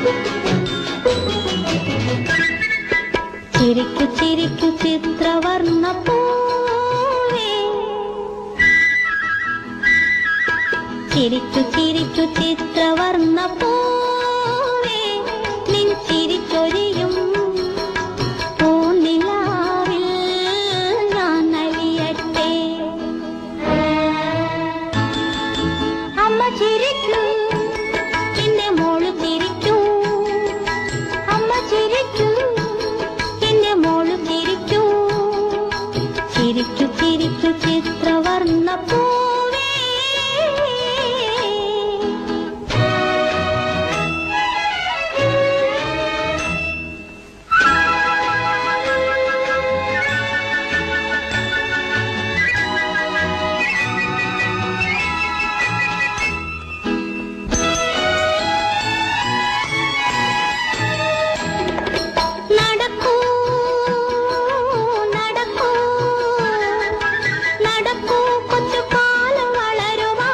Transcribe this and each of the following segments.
ചിരിക്കു ചിരിക്കു ചിത്രവർണ്ണ പൂവേ ചിരിക്കു ചിരിക്കു ചിത്രവർണ്ണ പൂവേ നിൻ ചിരിച്ചൊരിയും പൂനിലാവിൽ ഞാൻ അലിയട്ടെ അമ്മ ചിരിക്കൂ എന്റെ മോള് ചിരിക്കൂ അമ്മ ചിരിക്കൂ എന്റെ മോള് ചിരിക്കൂ ചിരിക്കു ചിരിക്കു ചിത്രവർണ്ണ പൂവേ നടക്കൂ നടക്കൂ നടക്കൂ കൊച്ചു കാലം വളരുവാ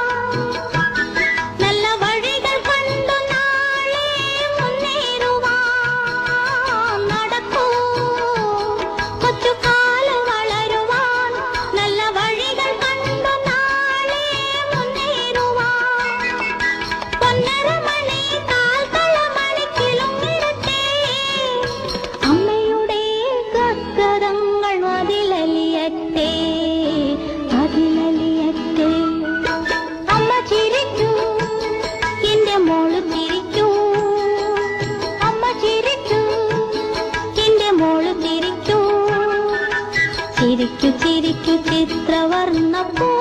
നല്ല വഴികൾ കണ്ടു നാളെ മുന്നേറുവാ നടക്കൂ കൊച്ചു കാലം വളരുവാൻ നല്ല വഴികൾ കണ്ടു നാളെ മുന്നേറുവാ പൊന്നരമണി കാൽത്തളമണിക്കിലുങ്ങിടട്ടെ അമ്മയുടെ ഗദ്ഗതങ്ങൾ അതിലലിയട്ടെ അതിലലിയട്ടെ അമ്മ ചിരിക്കൂ എന്റെ മോള് ചിരിക്കൂ അമ്മ ചിരിക്കൂ എന്റെ മോള് ചിരിക്കൂ ചിരിക്കു ചിരിക്കു ചിത്രവർണ്ണ പൂ